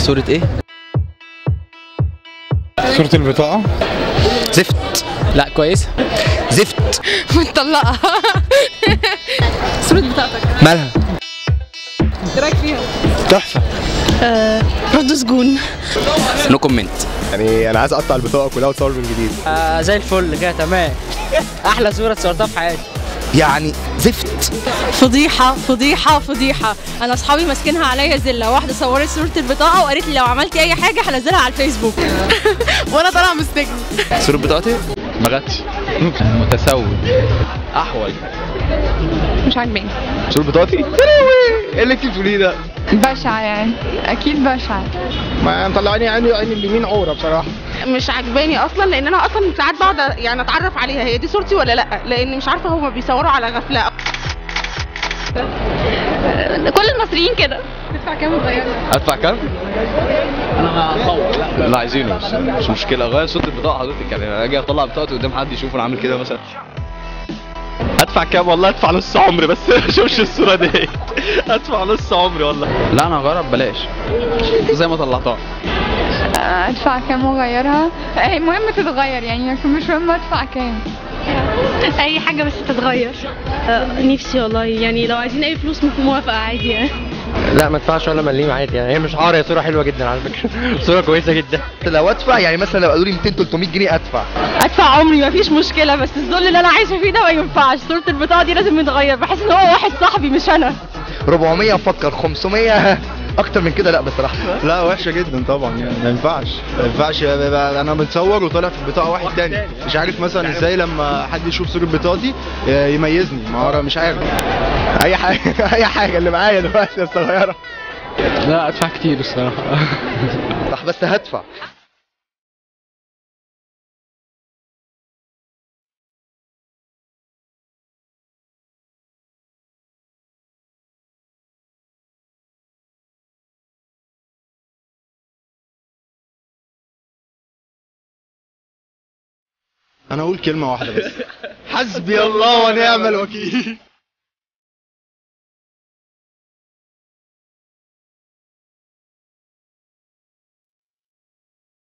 صورة ايه؟ صورة البطاقة زفت لا كويس زفت متطلقة صورة بطاقتك مالها؟ ايه رايك فيها؟ تحفة برضه سجون نو كومنت يعني انا عايز اقطع البطاقه كلها واتصور من جديد آه زي الفل كده تمام احلى صوره اتصورتها في حياتي يعني زفت فضيحة فضيحة فضيحة أنا أصحابي ماسكينها عليا زلة واحدة صورت صورة البطاقة وقالت لي لو عملتي أي حاجة هنزلها على الفيسبوك وأنا طالعة من السجن صورة بطاقتي؟ ما جاتش متسود احول مش عاجباني صورة بطاقتي ايه اللي انت بتقوليه ده بشعة يعني أكيد بشعة ما مطلعاني عيني عين اليمين عوره بصراحه مش عجباني اصلا لان انا اصلا ساعات بقعد يعني اتعرف عليها هي دي صورتي ولا لا لان مش عارفه هما بيصوروا على غفله كل المصريين كده ادفع كام؟ انا لا لا عايزينه بس مش مشكله غير صوره البطاقه حضرتك يعني اجي اطلع بطاقتي قدام حد يشوف انا عامل كده مثلا ادفع كام والله ادفع نص عمري بس ما اشوفش الصوره دي ادفع نص عمري والله لا انا هجرب بلاش زي ما طلعتها أدفع كام وأغيرها هي المهم تتغير يعني لكن مش مهم أدفع كام اي حاجه بس تتغير آه، نفسي والله يعني لو عايزين اي فلوس ممكن موافقه عادي يعني لا ما ادفعش ولا مليم عادي يعني هي مش عار هي صوره حلوه جدا على فكره صوره كويسه جدا لو ادفع يعني مثلا لو قالوا لي 200 300 جنيه ادفع أدفع عمري مفيش مشكلة بس الذل اللي أنا عايشة فيه ده ما ينفعش صورة البطاقة دي لازم يتغير بحس إن هو واحد صاحبي مش أنا 400 افكر 500 اكتر من كده لا بصراحه لا وحشة جدا طبعا يعني ما ينفعش ما ينفعش يبقى انا متصور وطالع في البطاقة واحد تاني مش عارف مثلا ازاي لما حد يشوف صورة بطاقتي يميزني ما هو أنا مش عارف اي حاجه اي حاجه اللي معايا دلوقتي بس صغيره لا ادفع كتير الصراحه صح بس هدفع انا اقول كلمة واحدة بس حسبي الله ونعم الوكيل